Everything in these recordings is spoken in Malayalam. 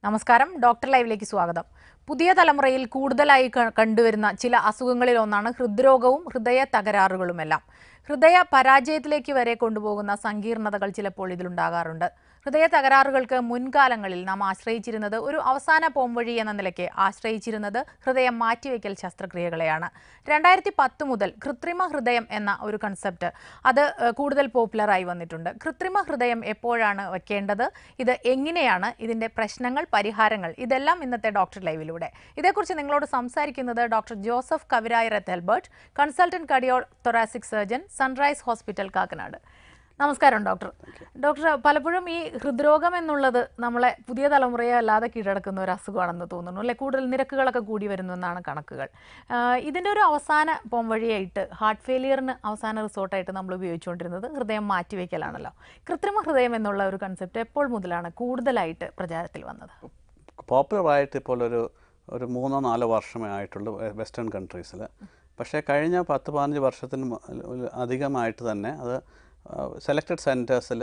നമസ്കാരം ഡോക്ടർ ലൈവിലേക്ക് സ്വാഗതം പുതിയ തലമുറയിൽ കൂടുതലായി ക- കണ്ടുവരുന്ന ചില അസുഖങ്ങളിൽ ഒന്നാണ് ഹൃദ്രോഗവും ഹൃദയ തകരാറുകളുമെല്ലാം ഹൃദയ പരാജയത്തിലേക്ക് വരെ കൊണ്ടുപോകുന്ന സങ്കീർണതകൾ ചിലപ്പോൾ ഇതിലുണ്ടാകാറുണ്ട് ഹൃദയ തകരാറുകൾക്ക് മുൻകാലങ്ങളിൽ നാം ആശ്രയിച്ചിരുന്നത് ഒരു അവസാന പോംവഴി എന്ന നിലയ്ക്ക് ആശ്രയിച്ചിരുന്നത് ഹൃദയം മാറ്റിവെക്കൽ ശസ്ത്രക്രിയകളെയാണ് രണ്ടായിരത്തി പത്ത് മുതൽ കൃത്രിമ ഹൃദയം എന്ന ഒരു കൺസെപ്റ്റ് അത് ഏഹ്, കൂടുതൽ പോപ്പുലറായി വന്നിട്ടുണ്ട് കൃത്രിമ ഹൃദയം എപ്പോഴാണ് വെക്കേണ്ടത് ഇത് എങ്ങനെയാണ് ഇതിന്റെ പ്രശ്നങ്ങൾ പരിഹാരങ്ങൾ ഇതെല്ലാം ഇന്നത്തെ ഡോക്ടർ ലൈവിലൂടെ ഇതേക്കുറിച്ച് നിങ്ങളോട് സംസാരിക്കുന്നത് ഡോക്ടർ ജോസഫ് കവിരായരത്ത് എൽബർട്ട് consultant cardio thoracic surgeon sunrise hospital Kakkanad നമസ്കാരം ഡോക്ടർ ഡോക്ടർ പലപ്പോഴും ഈ ഹൃദ്രോഗം എന്നുള്ളത് നമ്മളെ പുതിയ തലമുറയെ അല്ലാതെ കീഴടക്കുന്ന ഒരു അസുഖമാണെന്ന് തോന്നുന്നു അല്ലെ കൂടുതൽ നിരക്കുകളൊക്കെ കൂടി വരുന്നു എന്നാണ് കണക്കുകൾ ആഹ് ഇതിന്റെ ഒരു അവസാന പോംവഴിയായിട്ട് ഹാർട്ട് ഫെയിലിയറിന് അവസാന റിസോർട്ടായിട്ട് നമ്മൾ ഉപയോഗിച്ചുകൊണ്ടിരുന്നത് ഹൃദയം മാറ്റിവെക്കലാണല്ലോ കൃത്രിമ ഹൃദയം എന്നുള്ള ഒരു കൺസെപ്റ്റ് എപ്പോൾ മുതലാണ് കൂടുതലായിട്ട് പ്രചാരത്തിൽ വന്നത് പോപ്പുലറായിട്ട് ഇപ്പോൾ ഒരു ഒരു മൂന്നോ നാലോ വർഷമേ ആയിട്ടുള്ളൂ വെ- വെസ്റ്റേൺ കൺട്രീസിൽ പക്ഷേ കഴിഞ്ഞ പത്ത് പതിനഞ്ച് വർഷത്തിന് മ- ഒരു അധികമായിട്ട് തന്നെ അത് സെലക്റ്റഡ് സെൻറ്റേഴ്സിൽ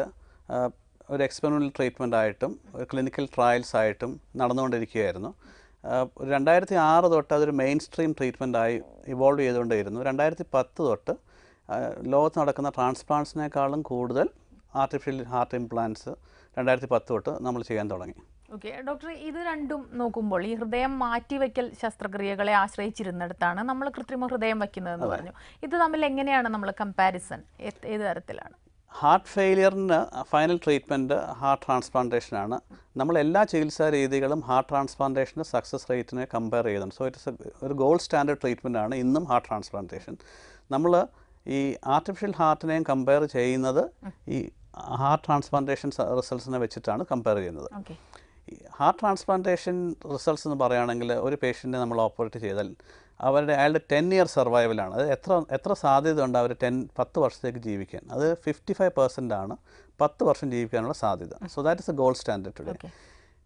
ഒരു എക്സ്പെരിമെൻ്റൽ ട്രീറ്റ്മെൻ്റ് ആയിട്ടും ഒരു ക്ലിനിക്കൽ ട്രയൽസ് ആയിട്ടും നടന്നുകൊണ്ടിരിക്കുകയായിരുന്നു ആ, ഒരു രണ്ടായിരത്തി ആറ് തൊട്ട് അതൊരു മെയിൻ സ്ട്രീം ട്രീറ്റ്മെൻറ്റായി ഇവോൾവ് ചെയ്തുകൊണ്ടേയിരുന്നു രണ്ടായിരത്തി പത്ത് തൊട്ട് ആ, ലോകത്ത് നടക്കുന്ന ട്രാൻസ്പ്ലാന്റ്സിനേക്കാളും കൂടുതൽ ആർട്ടിഫിഷ്യൽ ഹാർട്ട് ഇംപ്ലാന്റ്സ് രണ്ടായിരത്തി പത്ത് തൊട്ട് നമ്മൾ ചെയ്യാൻ തുടങ്ങി ഓക്കെ ഡോക്ടർ ഇത് രണ്ടും നോക്കുമ്പോൾ ഈ ഹൃദയം മാറ്റിവെക്കൽ ശസ്ത്രക്രിയകളെ ആശ്രയിച്ചിരുന്നിടത്താണ് നമ്മൾ കൃത്രിമ ഹൃദയം വെക്കുന്നതെന്ന് പറഞ്ഞു ഇത് തമ്മിൽ എങ്ങനെയാണ് നമ്മൾ കമ്പാരിസൺ ഏത് തരത്തിലാണ് ഹാർട്ട് ഫെയിലിയറിന് ഫൈനൽ ട്രീറ്റ്മെൻറ്റ് ഹാർട്ട് ട്രാൻസ്പ്ലാന്റേഷനാണ് നമ്മൾ എല്ലാ ചികിത്സാ രീതികളും ഹാർട്ട് ട്രാൻസ്പ്ലാന്റേഷൻ്റെ സക്സസ് റേറ്റിനെ കമ്പയർ ചെയ്യുന്നുണ്ട് സോ ഇറ്റ്സ് ഒരു ഗോൾഡ് സ്റ്റാൻഡേർഡ് ട്രീറ്റ്മെൻ്റ് ആണ് ഇന്നും ഹാർട്ട് ട്രാൻസ്പ്ലാന്റേഷൻ നമ്മൾ ഈ ആർട്ടിഫിഷ്യൽ ഹാർട്ടിനെയും കമ്പയർ ചെയ്യുന്നത് ഈ ഹാർട്ട് ട്രാൻസ്പ്ലാന്റേഷൻ റിസൾട്ട്സിനെ വെച്ചിട്ടാണ് കമ്പയർ ചെയ്യുന്നത് ഓക്കെ ഈ ഹാർട്ട് ട്രാൻസ്പ്ലാന്റേഷൻ റിസൾട്ട്സ് എന്ന് പറയുകയാണെങ്കിൽ ഒരു പേഷ്യൻറ്റിനെ നമ്മൾ ഓപ്പറേറ്റ് ചെയ്താൽ അവരുടെ അയാളുടെ ടെൻ ഇയർ സർവൈവലാണ് അത് എത്ര എത്ര സാധ്യത ഉണ്ട് അവർ ടെൻ പത്ത് വർഷത്തേക്ക് ജീവിക്കാൻ അത് ഫിഫ്റ്റി ഫൈവ് പെർസെൻ്റ് ആണ് പത്ത് വർഷം ജീവിക്കാനുള്ള സാധ്യത so that is a gold standard today okay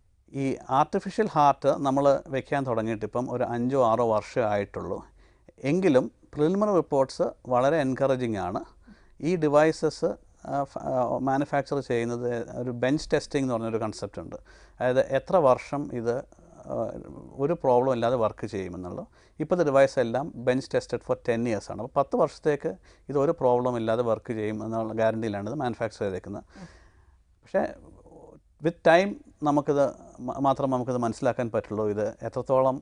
ഈ ആർട്ടിഫിഷ്യൽ ഹാർട്ട് നമ്മൾ വെക്കാൻ തുടങ്ങിയിട്ട് ഇപ്പം ഒരു അഞ്ചോ ആറോ വർഷമേ ആയിട്ടുള്ളൂ എങ്കിലും പ്രിലിമിനറി റിപ്പോർട്ട്സ് വളരെ എൻകറേജിങ് ആണ് ഈ ഡിവൈസസ് മാനുഫാക്ചർ ചെയ്യുന്നത് ഒരു ബെഞ്ച് ടെസ്റ്റിംഗ് എന്ന് പറഞ്ഞൊരു കൺസെപ്റ്റ് ഉണ്ട് അതായത് എത്ര വർഷം ഇത് ആ, ഒരു പ്രോബ്ലം ഇല്ലാതെ വർക്ക് ചെയ്യുമെന്നുള്ളത് ഇപ്പോഴത്തെ ഡിവൈസ് എല്ലാം bench tested for ten years ആണ് അപ്പോൾ പത്ത് വർഷത്തേക്ക് ഇത് ഒരു പ്രോബ്ലം ഇല്ലാതെ വർക്ക് ചെയ്യും എന്നുള്ള ഗ്യാരണ്ടിയിലാണ് ഇത് മാനുഫാക്ചർ ചെയ്തേക്കുന്നത് പക്ഷേ വിത്ത് ടൈം നമുക്കിത് മ- മാത്രം നമുക്കിത് മനസ്സിലാക്കാൻ പറ്റുള്ളൂ ഇത് എത്രത്തോളം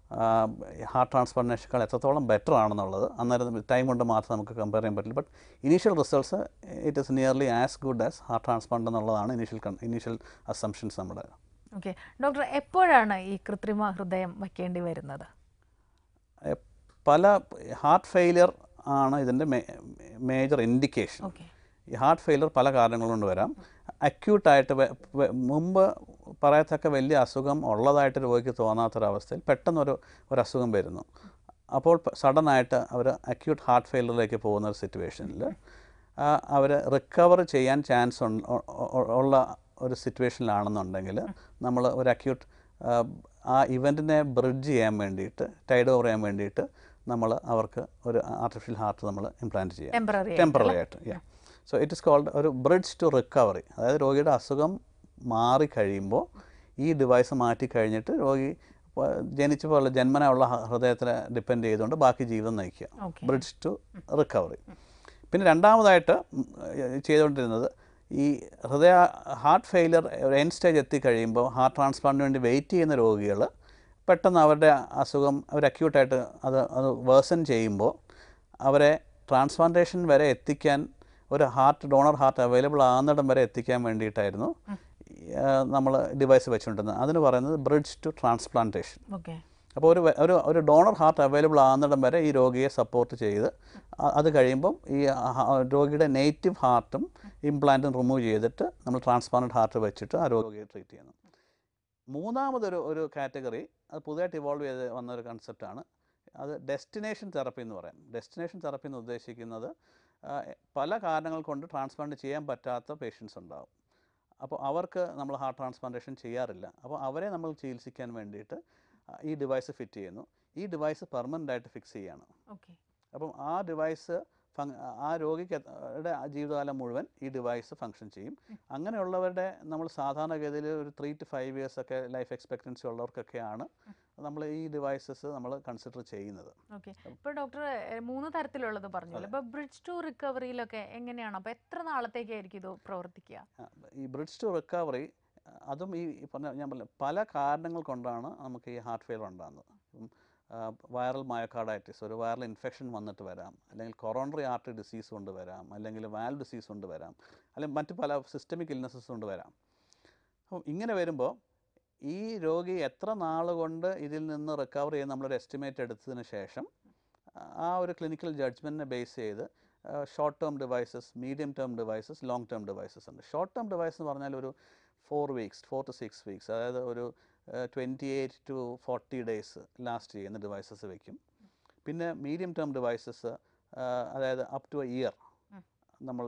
ഹാർട്ട് ട്രാൻസ്പ്ലാന്റേഷനേക്കാൾ എത്രത്തോളം ബെറ്റർ ആണെന്നുള്ളത് അന്നേരം ടൈം കൊണ്ട് മാത്രം നമുക്ക് കമ്പയർ ചെയ്യാൻ പറ്റില്ല but initial results it is nearly as good as heart transplant എന്നുള്ളതാണ് ഇനീഷ്യൽ ഇനീഷ്യൽ അസംഷൻസ് നമ്മുടെ ഓക്കെ ഡോക്ടർ എപ്പോഴാണ് ഈ കൃത്രിമ ഹൃദയം വയ്ക്കേണ്ടി വരുന്നത് എ, പല ഹാർട്ട് ഫെയിലിയർ ആണ് ഇതിൻ്റെ മേജർ ഇൻഡിക്കേഷൻ ഓക്കെ ഈ ഹാർട്ട് ഫെയിലിയർ പല കാരണങ്ങൾ കൊണ്ട് വരാം അക്യൂട്ടായിട്ട് മുമ്പ് പറയത്തക്ക വലിയ അസുഖം ഉള്ളതായിട്ട് രോഗിക്ക് തോന്നാത്തൊരവസ്ഥയിൽ പെട്ടെന്നൊരു ഒരു അസുഖം വരുന്നു അപ്പോൾ സഡനായിട്ട് അവർ അക്യൂട്ട് ഹാർട്ട് ഫെയിലിയറിലേക്ക് പോകുന്ന ഒരു സിറ്റുവേഷനിൽ അവർ റിക്കവർ ചെയ്യാൻ ചാൻസ് ഉള്ള ഒരു സിറ്റുവേഷനിലാണെന്നുണ്ടെങ്കിൽ നമ്മൾ ഒരു അക്യൂട്ട് ആ ഇവൻറ്റിനെ ബ്രിഡ്ജ് ചെയ്യാൻ വേണ്ടിയിട്ട് ടൈഡ് ഓവർ ചെയ്യാൻ വേണ്ടിയിട്ട് നമ്മൾ അവർക്ക് ഒരു ആർട്ടിഫിഷ്യൽ ഹാർട്ട് നമ്മൾ ഇംപ്ലാന്റ് ചെയ്യാം ടെമ്പററി ടെമ്പററി ആയിട്ട് yeah so it is called ഒരു ബ്രിഡ്ജ് ടു റിക്കവറി അതായത് രോഗിയുടെ അസുഖം മാറി കഴിയുമ്പോൾ ഈ ഡിവൈസ് മാറ്റി കഴിഞ്ഞിട്ട് രോഗി പ- ജനിച്ചപ്പോൾ ജന്മന ഉള്ള ഹ- ഹൃദയത്തിനെ ഡിപ്പെൻഡ് ചെയ്തുകൊണ്ട് ബാക്കി ജീവിതം നയിക്കുക Okay. ബ്രിഡ്ജ് ടു റിക്കവറി പിന്നെ രണ്ടാമതായിട്ട് ഉം, ഏഹ് ചെയ്തുകൊണ്ടിരുന്നത് ഈ ഹൃദയ ഹാർട്ട് ഫെയിലിയർ ഒരു എൻ സ്റ്റേജ് എത്തിക്കഴിയുമ്പോൾ ഹാർട്ട് ട്രാൻസ്പ്ലാന്റിന് വേണ്ടി വെയിറ്റ് ചെയ്യുന്ന രോഗികൾ പെട്ടെന്ന് അവരുടെ അസുഖം അവർ അക്യൂട്ടായിട്ട് അത് അത് വേഴ്സൺ ചെയ്യുമ്പോൾ അവരെ ട്രാൻസ്പ്ലാന്റേഷൻ വരെ എത്തിക്കാൻ ഒരു ഹാർട്ട് ഡോണർ ഹാർട്ട് അവൈലബിൾ ആകുന്നിടം വരെ എത്തിക്കാൻ വേണ്ടിയിട്ടായിരുന്നു നമ്മൾ ഡിവൈസ് വെച്ചുകൊണ്ടിരുന്നത് അതിന് പറയുന്നത് ബ്രിഡ്ജ് ടു ട്രാൻസ്പ്ലാന്റേഷൻ ഓക്കെ അപ്പോൾ ഒരു വെ- ഒരു ഒരു ഡോണർ ഹാർട്ട് അവൈലബിൾ ആകുന്നിടം വരെ ഈ രോഗിയെ സപ്പോർട്ട് ചെയ്ത് അ- അത് കഴിയുമ്പം ഈ ഹ- രോഗിയുടെ നേറ്റീവ് ഹാർട്ടും ഇംപ്ലാന്റും റിമൂവ് ചെയ്തിട്ട് നമ്മൾ ട്രാൻസ്പ്ലാന്റ് ഹാർട്ട് വെച്ചിട്ട് ആ രോഗിയെ ട്രീറ്റ് ചെയ്യുന്നു മൂന്നാമതൊരു ഒരു കാറ്റഗറി അത് പുതിയതായിട്ട് ഇവോൾവ് ചെയ്ത് വന്ന ഒരു കൺസെപ്റ്റാണ് അത് ഡെസ്റ്റിനേഷൻ തെറപ്പി എന്ന് പറയാം ഡെസ്റ്റിനേഷൻ തെറപ്പി എന്ന് ഉദ്ദേശിക്കുന്നത് ആ, പല കാരണങ്ങൾ കൊണ്ട് ട്രാൻസ്പ്ലാന്റ് ചെയ്യാൻ പറ്റാത്ത പേഷ്യൻസ് ഉണ്ടാവും അപ്പോൾ അവർക്ക് നമ്മൾ ഹാർട്ട് ട്രാൻസ്പ്ലാന്റേഷൻ ചെയ്യാറില്ല അപ്പോൾ അവരെ നമ്മൾ ചികിത്സിക്കാൻ വേണ്ടിയിട്ട് ആ, ഈ ഡിവൈസ് ഫിറ്റ് ചെയ്യുന്നു ഈ ഡിവൈസ് പെർമനൻ്റ് ആയിട്ട് ഫിക്സ് ചെയ്യാണ് ഓക്കെ അപ്പം ആ ഡിവൈസ് ഫങ് ആ രോഗിക്ക് എത്ത- ടെ ആ ജീവിതകാലം മുഴുവൻ ഈ ഡിവൈസ് ഫങ്ഷൻ ചെയ്യും അങ്ങനെയുള്ളവരുടെ നമ്മൾ സാധാരണഗതിയിൽ ഒരു ത്രീ ടു ഫൈവ് ഇയേഴ്സ് ഒക്കെ ലൈഫ് എക്സ്പെക്റ്റൻസി ഉള്ളവർക്കൊക്കെയാണ് നമ്മൾ ഈ ഡിവൈസസ് നമ്മൾ കൺസിഡർ ചെയ്യുന്നത് ഓക്കെ ഇപ്പോൾ ഡോക്ടർ മൂന്ന് തരത്തിലുള്ളത് പറഞ്ഞല്ലോ ഇപ്പോൾ ബ്രിഡ്ജ് ടു റിക്കവറിയിലൊക്കെ എങ്ങനെയാണ് അപ്പോൾ എത്ര നാളത്തേക്കായിരിക്കും ഇത് പ്രവർത്തിക്കുക ആ, ഈ ബ്രിഡ്ജ് ടു റിക്കവറി അതും ഈ ഈ പറഞ്ഞ ഞാൻ പറഞ്ഞ പല കാരണങ്ങൾ കൊണ്ടാണ് നമുക്ക് ഈ ഹാർട്ട് ഫെയിലർ ഉണ്ടാകുന്നത് ഇപ്പം വൈറൽ മയോകാർഡൈറ്റിസ് ഒരു വൈറൽ ഇൻഫെക്ഷൻ വന്നിട്ട് വരാം അല്ലെങ്കിൽ കൊറോണറി ആർട്ടറി ഡിസീസ് കൊണ്ട് വരാം അല്ലെങ്കിൽ വാൽ ഡിസീസ് കൊണ്ട് വരാം അല്ലെങ്കിൽ മറ്റ് പല സിസ്റ്റമിക് ഇൽനെസ്സസ് കൊണ്ട് വരാം അപ്പം ഇങ്ങനെ വരുമ്പോൾ ഈ രോഗി എത്ര നാൾ കൊണ്ട് ഇതിൽ നിന്ന് റിക്കവർ ചെയ്യാൻ നമ്മളൊരു എസ്റ്റിമേറ്റ് എടുത്തതിന് ശേഷം ആ ഒരു ക്ലിനിക്കൽ ജഡ്ജ്മെൻറ്റിനെ ബേസ് ചെയ്ത് short term devices medium term devices long term devices ഉണ്ട് ഷോർട്ട് ടേം ഡിവൈസ് എന്ന് പറഞ്ഞാൽ ഒരു four weeks four to six weeks അതായത് ഒരു twenty eight to forty days last ചെയ്യുന്ന ഡിവൈസസ് വെക്കും പിന്നെ മീഡിയം ടേം ഡിവൈസസ് അതായത് അപ് ടു എ ഇയർ നമ്മൾ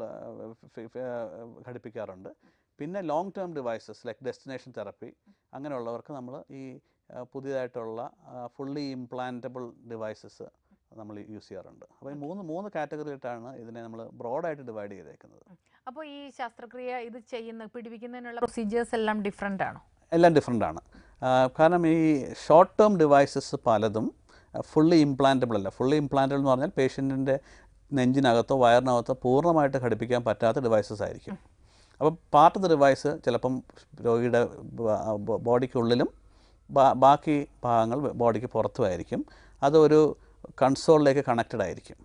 ഘടിപ്പിക്കാറുണ്ട് പിന്നെ long term devices like destination therapy അങ്ങനെയുള്ളവർക്ക് നമ്മൾ ഈ ആ, പുതിയതായിട്ടുള്ള ഫുള്ളി ഇംപ്ലാന്റബിൾ ഡിവൈസസ് നമ്മൾ യൂസ് ചെയ്യാറുണ്ട് അപ്പോൾ ഈ മൂന്ന് മൂന്ന് കാറ്റഗറിയിട്ടാണ് ഇതിനെ നമ്മൾ ബ്രോഡായിട്ട് ഡിവൈഡ് ചെയ്തേക്കുന്നത് അപ്പോൾ ഈ ശസ്ത്രക്രിയ ഇത് ചെയ്യുന്ന പിടിപ്പിക്കുന്നതിനുള്ള പ്രൊസീജിയേഴ്സ് എല്ലാം ഡിഫറെൻ്റ് ആണോ എല്ലാം ഡിഫറെൻ്റ് ആണ് ആ, കാരണം ഈ ഷോർട്ട് ടേം ഡിവൈസസ് പലതും ഫുള്ളി ഇംപ്ലാന്റബിൾ അല്ല ഫുള്ളി ഇംപ്ലാന്റബിൾ എന്ന് പറഞ്ഞാൽ പേഷ്യൻറ്റിൻ്റെ നെഞ്ചിനകത്തോ വയറിനകത്തോ പൂർണ്ണമായിട്ട് ഘടിപ്പിക്കാൻ പറ്റാത്ത ഡിവൈസസ് ആയിരിക്കും അപ്പം പാർട്ട് ഓഫ് ദ ഡിവൈസ് ചിലപ്പം രോഗിയുടെ ബ- ബോഡിക്കുള്ളിലും ബാ- ബാക്കി ഭാഗങ്ങൾ ബോഡിക്ക് പുറത്തുമായിരിക്കും അതൊരു കൺസോളിലേക്ക് കണക്റ്റഡ് ആയിരിക്കും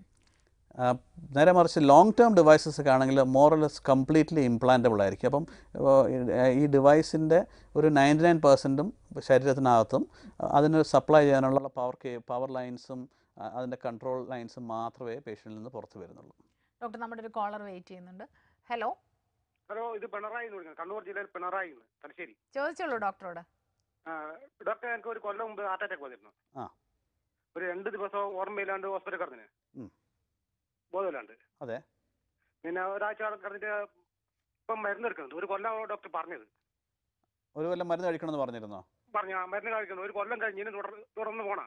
ആ, നേരെ മറിച്ച് ലോങ് ടേം ഡിവൈസസ് ഒക്കെ ആണെങ്കിൽ മോറലെസ് കംപ്ലീറ്റ്ലി ഇംപ്ലാന്റബിൾ ആയിരിക്കും അപ്പം ഓ, ഈ ഡിവൈസിൻ്റെ ഒരു നയൻറ്റി നയൻ പെർസെൻറ്റും ശരീരത്തിനകത്തും അതിന് സപ്ലൈ ചെയ്യാനുള്ള പവർ കേ പവർ ലൈൻസും അതിൻ്റെ കൺട്രോൾ ലൈൻസും മാത്രമേ പേഷ്യൻറ്റിൽ നിന്ന് പുറത്ത് വരുന്നുള്ളൂ ഡോക്ടർ നമ്മുടെ ഒരു കോളർ വെയിറ്റ് ചെയ്യുന്നുണ്ട് ഹലോ ഹലോ ഇത് പിണറായി എന്ന് വിളിക്കുന്നത് കണ്ണൂർ ജില്ലയിൽ പിണറായി എന്ന് തലശ്ശേരി ചോദിച്ചോളൂ ഡോക്ടറോട് ആ, ഡോക്ടർ എനിക്ക് ഒരു കൊല്ലം മുമ്പ് ഹാർട്ട് അറ്റാക്ക് വന്നിരുന്നു ആ. ഒരു രണ്ട് ദിവസം ഓർമ്മയില്ലാണ്ട് ഹോസ്പിറ്റലിൽ കിടന്നിന് ഉം. ബോധമില്ലാണ്ട് അതെ പിന്നെ ഒരാഴ്ച അവിടെ കിടന്നിട്ട് ഇപ്പം മരുന്ന് എടുക്കുന്നുണ്ട് ഒരു കൊല്ലം ഡോക്ടർ പറഞ്ഞത് ഒരു കൊല്ലം മരുന്ന് കഴിക്കണമെന്ന് പറഞ്ഞിരുന്നോ പറഞ്ഞു ആ മരുന്ന് കഴിക്കുന്നു ഒരു കൊല്ലം കഴിഞ്ഞ് ഇനി തുടർ തുടർന്ന് പോണ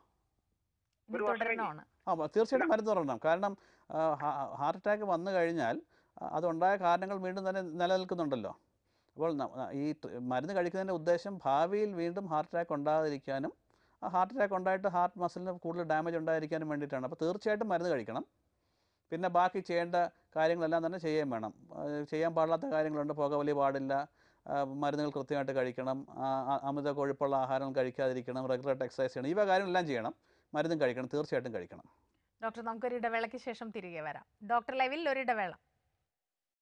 ഇത് ഒരു വർഷം തുടരണമാണ് ആ ബ- തീർച്ചയായിട്ടും മരുന്ന് തുടരണം കാരണം ഹാർട്ട് അറ്റാക്ക് വന്നു കഴിഞ്ഞാൽ ആ, അതുണ്ടായ കാരണങ്ങൾ വീണ്ടും തന്നെ നിലനിൽക്കുന്നുണ്ടല്ലോ അപ്പോൾ ന- ന- ഈ ട്ര- മരുന്ന് കഴിക്കുന്നതിൻ്റെ ഉദ്ദേശം ഭാവിയിൽ വീണ്ടും ഹാർട്ട് അറ്റാക്ക് ഉണ്ടാകാതിരിക്കാനും ആ ഹാർട്ട് അറ്റാക്ക് ഉണ്ടായിട്ട് ഹാർട്ട് മസിലിന് കൂടുതൽ ഡാമേജ് ഉണ്ടായിരിക്കാനും വേണ്ടിയിട്ടാണ് അപ്പോൾ തീർച്ചയായിട്ടും മരുന്ന് കഴിക്കണം പിന്നെ ബാക്കി ചെയ്യേണ്ട കാര്യങ്ങളെല്ലാം തന്നെ ചെയ്യുകയും വേണം ആ, ചെയ്യാൻ പാടില്ലാത്ത കാര്യങ്ങളുണ്ട് പുകവലി പാടില്ല ആ, മരുന്നുകൾ കൃത്യമായിട്ട് കഴിക്കണം ആ, ആ, അമിത കൊഴുപ്പുള്ള ആഹാരം കഴിക്കാതിരിക്കണം റെഗുലറായിട്ട് എക്സസൈസ് ചെയ്യണം ഇവ കാര്യങ്ങളെല്ലാം ചെയ്യണം മരുന്നും കഴിക്കണം തീർച്ചയായിട്ടും കഴിക്കണം ഡോക്ടർ നമുക്കൊരു ഇടവേളയ്ക്ക് ശേഷം തിരികെ വരാം ഡോക്ടർ ലൈവിൽ ഒരു ഇടവേള